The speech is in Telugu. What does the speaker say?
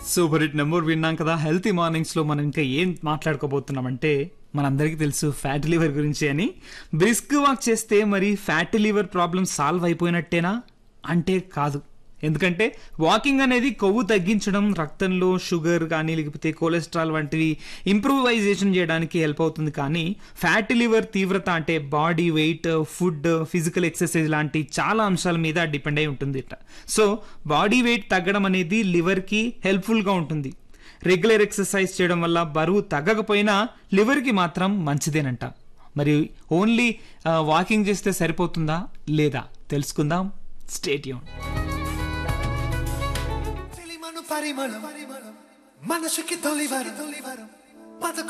సూపర్ హిట్ నెంబర్ విన్నాం కదా హెల్తీ మార్నింగ్స్ లో మనం ఇంకా ఏం మాట్లాడుకోబోతున్నామంటే మనందరికీ తెలుసు ఫ్యాటీ లివర్ గురించి అని బ్రిస్క్ వాక్ చేస్తే మరి ఫ్యాటీ లివర్ ప్రాబ్లం సాల్వ్ అయిపోయినట్టేనా అంటే కాదు ఎందుకంటే వాకింగ్ అనేది కొవ్వు తగ్గించడం రక్తంలో షుగర్ కానీ లేకపోతే కొలెస్ట్రాల్ వంటివి ఇంప్రూవైజేషన్ చేయడానికి హెల్ప్ అవుతుంది కానీ ఫ్యాటీ లివర్ తీవ్రత అంటే body weight food physical exercise లాంటి చాలా అంశాల మీద డిపెండ్ అయి ఉంటుంది సో బాడీ వెయిట్ తగ్గడం అనేది లివర్కి హెల్ప్ఫుల్గా ఉంటుంది రెగ్యులర్ ఎక్సర్సైజ్ చేయడం వల్ల బరువు తగ్గకపోయినా లివర్కి మాత్రం మంచిదేనంట మరి ఓన్లీ వాకింగ్ చేస్తే సరిపోతుందా లేదా తెలుసుకుందాం స్టేట్యూన్ తెలిమను పరిమళం మనసుకి తొలివరం పద